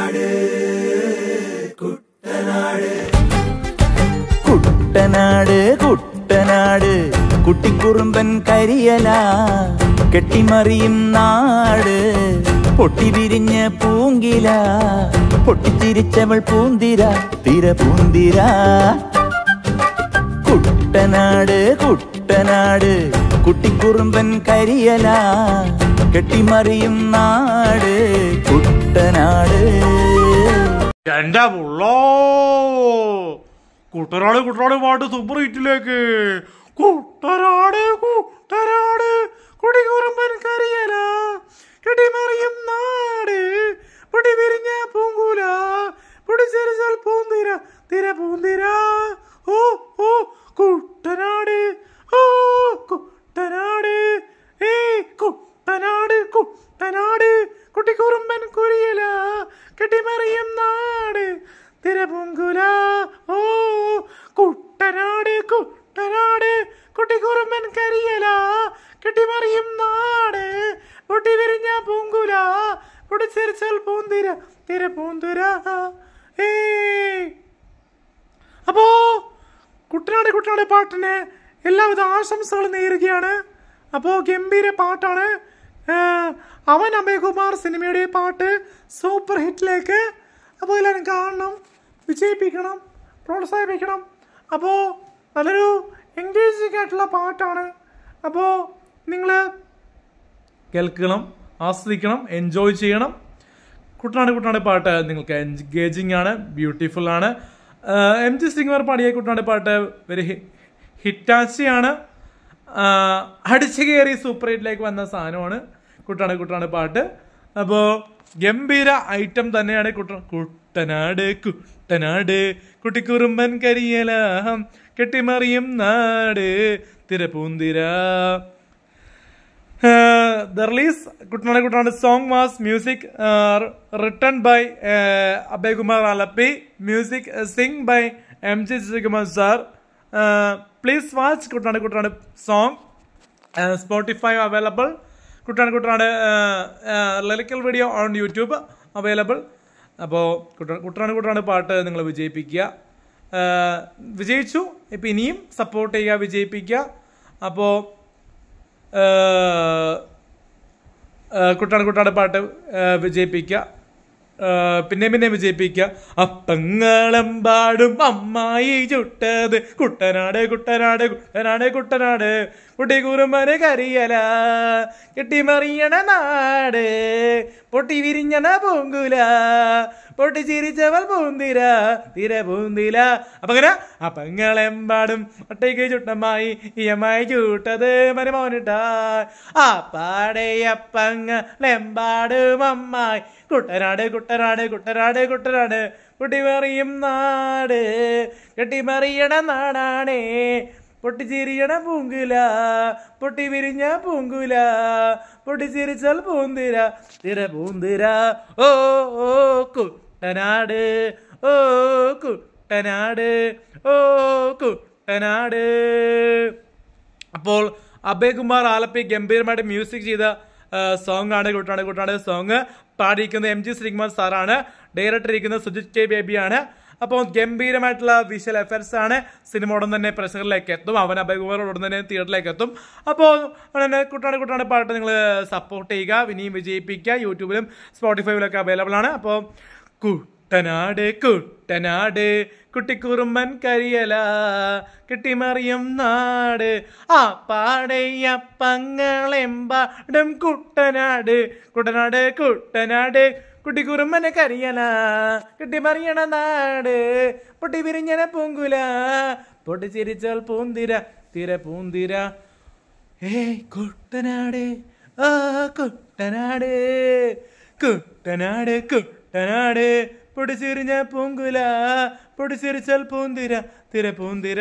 കുട്ടനാട് കുട്ടനാട് കുട്ടിക്കുറുമ്പൻ കരിയല കെട്ടിമറിയും നാട് പൊട്ടി വിരിഞ്ഞ പൂങ്കില പൊട്ടിച്ചിരിച്ചവൾ പൂന്തിര തിര പൂന്തിര കുട്ടനാട് കുട്ടനാട് കുട്ടിക്കുറുമ്പൻ കരിയല കെട്ടിമറിയും നാട് കുട്ടനാട് എന്റെ പുള്ളോ കുട്ടനാട് കുട്ടനാട് പാട്ട് സൂപ്പർ ഹിറ്റിലേക്ക് കുട്ടനാട് കുട്ടനാട് കുടികുറുമ്പൻ കരിയല കെട്ടിമറിയും നാട് പൊടി വിരിഞ്ഞ പൂങ്കൂല പൊടിച്ചെരിച്ചാൽ പൂന്തിര തിര പൂന്തിര ഓ ഓ കുട്ടനാട് ഓ കുട്ടനാട് ഏയ് കുട്ടനാട് കുട്ടനാട് കുട്ടിക്കുറുമ്പൻ കുരിയല കെട്ടിമറിയും നാട് തിരപൂങ്കുല ഓ കുട്ടനാട് കുട്ടനാട് കുട്ടിക്കുറുമ്പൻ കരിയല കെട്ടിമറിയും നാട് പൊട്ടി വിരിഞ്ഞ പൂങ്കുല പൊടിച്ചെരിച്ചാൽ പൂന്തിര തിരപൂന്തിര ഏയ് അപ്പോ കുട്ടനാട് കുട്ടനാട് പാട്ടിന് എല്ലാവിധ ആശംസകളും നേരുകയാണ് അപ്പോ ഗംഭീര പാട്ടാണ് ഏഹ്, അവൻ അഭയകുമാർ സിനിമയുടെ പാട്ട് സൂപ്പർ ഹിറ്റിലേക്ക് അപ്പോൾ എല്ലാവരും കാണണം വിജയിപ്പിക്കണം പ്രോത്സാഹിപ്പിക്കണം അപ്പോൾ നല്ലൊരു എൻഗേജിങ് ആയിട്ടുള്ള പാട്ടാണ് അപ്പോൾ നിങ്ങൾ കേൾക്കണം ആസ്വദിക്കണം എൻജോയ് ചെയ്യണം കുട്ടനാട് കുട്ടനാട് പാട്ട് നിങ്ങൾക്ക് എൻഗേജിങ് ആണ് ബ്യൂട്ടിഫുൾ ആണ് എം ജി സിംഗർ പാടിയ കുട്ടനാട് പാട്ട് വെരി ഹിറ്റാച്ചിയാണ് അടിച്ചു കയറി സൂപ്പർ ഹിറ്റിലേക്ക് വന്ന സാധനമാണ് കുട്ടനാട് കുട്ടനാട് പാട്ട് അപ്പോൾ ഗംഭീര ഐറ്റം തന്നെയാണ് കുട്ട കുട്ടനാട് കുട്ടനാട് കുട്ടിക്കുറുമ്പൻ കരിയല കെട്ടിമറിയും നാട് തിരപൂന്തിര Uh, the release Kutnade Kutnade song was music uh, written by uh, Abhay Kumar Alapi, music uh, sing by M.J. Sikumar sir. Uh, please watch Kutnade Kutnade song. Uh, Spotify available. Kutnade Kutnade uh, uh, lyrical video on YouTube available. അപ്പോൾ കുട്ടനാട് കുട്ടനാട് പാട്ട് നിങ്ങൾ വിജയിപ്പിക്കുക Uh, വിജയിച്ചു ഇപ്പം ഇനിയും support ചെയ്യുക വിജയിപ്പിക്കുക അപ്പോൾ കുട്ടാണ് കുട്ടാണ് പാട്ട് ആ, വിജയിപ്പിക്കുക ആ, പിന്നെയും പിന്നെയും വിജയിപ്പിക്കുക അപ്പങ്ങളെമ്പാടും അമ്മായി ചുട്ടത് കുട്ടനാട് കുട്ടനാട് കുട്ടനാട് കുട്ടനാട് കുട്ടി കുറുമ്പന് കരിയല കെട്ടിമറിയണ നാട് പൊട്ടി വിരിഞ്ഞണ പൂങ്കുല പൊട്ടി ചിരിച്ചവൾ പൂന്തിര തിര പൂന്തില അപ്പൊ അങ്ങനെ അപ്പങ്ങളെമ്പാടും ഒട്ടയ്ക്ക് ചുട്ടമായി ഇയമായി ചൂട്ടത് മരുമോനിട്ടാ ആ പാടയപ്പങ്ങളെമ്പാടും അമ്മായി കുട്ടനാട് കുട്ടനാട് കുട്ടനാട് കുട്ടനാട് കുട്ടിമറിയും നാട് കെട്ടിമറിയണ നാടാണേ പൊട്ടിച്ചിരിയണ പൂങ്കുല പൊട്ടി വിരിഞ്ഞ പൂങ്കുല പൊട്ടിച്ചിരിച്ചാൽ പൂന്തിര തിര പൂന്തിര ഓ ഓ കുട്ടനാട് ഓ കുട്ടനാട് ഓ കുട്ടനാട് അപ്പോൾ അഭയകുമാർ ആലപ്പി ഗംഭീരമായിട്ട് മ്യൂസിക് ചെയ്ത സോങ് ആണ് കുട്ടാണ് കുട്ടാണ് സോങ് പാടിയിരിക്കുന്നത് എം ജി ശ്രീകുമാർ സാറാണ് ഡയറക്ടർ ഇരിക്കുന്നത് സുജിത് കെ ബേബിയാണ് അപ്പോൾ ഗംഭീരമായിട്ടുള്ള വിഷ്വൽ എഫക്ട്സ് ആണ് സിനിമ ഉടൻ തന്നെ പ്രേക്ഷകരിലേക്ക് എത്തും അവൻ അഭയകുമാർ ഉടൻ തന്നെ തിയേറ്ററിലേക്ക് എത്തും അപ്പോൾ ഉടനെ കുട്ടാണ് കുട്ടാണ് പാട്ട് നിങ്ങൾ സപ്പോർട്ട് ചെയ്യുക ഇനിയും വിജയിപ്പിക്കുക യൂട്യൂബിലും സ്പോട്ടിഫൈയിലൊക്കെ അവൈലബിൾ ആണ് അപ്പോൾ കുട്ടനാട് കുട്ടനാട് കുട്ടിക്കുറുമ്പൻ കരിയല കെട്ടിമറിയും നാട് ആ പാടയ്യപ്പങ്ങളെമ്പാടും കുട്ടനാട് കുട്ടനാട് കുട്ടനാട് കുട്ടിക്കുറുമ്പനെ കരിയല കെട്ടിമറിയണ നാട് പൊട്ടി വിരിഞ്ഞന പൂങ്കുല പൊട്ടി ചിരിച്ചാൽ പൂന്തിര തിര പൂന്തിര ഏയ് കുട്ടനാട് ആ കുട്ടനാട് കുട്ടനാട് കുട്ടനാട് പൊടിച്ചിരിഞ്ഞ പൂങ്കുല പൊടിച്ചിരിച്ചാൽ പൂന്തിര തിര പൂന്തിര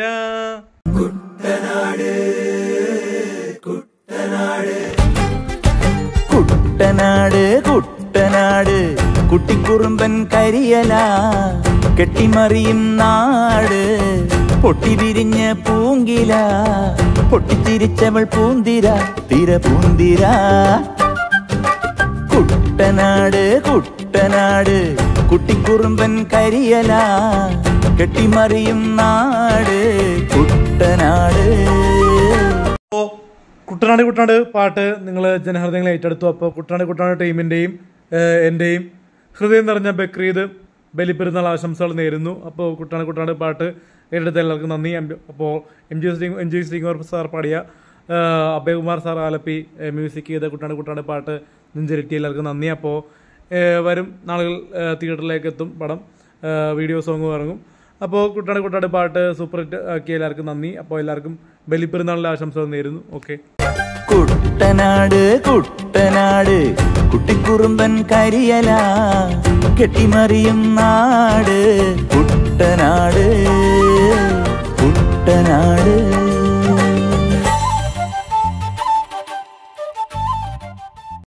കുട്ടനാട് കുട്ടനാട് കുട്ടിക്കുറുമ്പൻ കരിയല കെട്ടിമറിയും നാട് പൊട്ടി വിരിഞ്ഞ പൂങ്കില പൊട്ടിച്ചിരിച്ചവൾ പൂന്തിര തിര പൂന്തിര കുട്ടനാട് കുട്ടനാട് കുട്ടിക്കുറുമ്പൻ കരിയല കെട്ടിമറിയും നാട് കുട്ടനാട് അപ്പോൾ കുട്ടനാട് കുട്ടനാട് പാട്ട് നിങ്ങൾ ജനഹൃദയങ്ങളെ ഏറ്റെടുത്തു അപ്പോൾ കുട്ടനാട് കുട്ടനാട് ടീമിൻ്റെയും എൻ്റെയും ഹൃദയം നിറഞ്ഞ ബക്രീദ് ബലിപ്പെരുന്നാൾ ആശംസകൾ നേരുന്നു അപ്പോൾ കുട്ടനാട് കുട്ടനാട് പാട്ട് ഏറ്റെടുത്ത എല്ലാവർക്കും നന്ദി എം- അപ്പോൾ M G Sree M G Sreekumar sir പാടിയ ആ, അഭയകുമാർ സാർ ആലപ്പി ഏ, മ്യൂസിക് ചെയ്ത കുട്ടനാട് കുട്ടനാട് പാട്ട് നെഞ്ചിരട്ടി എല്ലാവർക്കും നന്ദി അപ്പോൾ ഏ, വരും നാളുകൾ ഏ, തിയേറ്ററിലേക്ക് എത്തും പടം ഏ, വീഡിയോ സോങ്ങും ഇറങ്ങും അപ്പോൾ കുട്ടനാട് കുട്ടനാട് പാട്ട് സൂപ്പർ ഹിറ്റ് ആക്കിയ എല്ലാവർക്കും നന്ദി അപ്പോൾ എല്ലാവർക്കും ബലിപ്പെരുന്നാളിൻ്റെ ആശംസകൾ നേരുന്നു ഓക്കെ കുട്ടനാട് കുട്ടനാട് കുട്ടിക്കുറുമ്പൻ കരിയല കെട്ടിമറിയും നാട് കുട്ടനാട് കുട്ടനാട്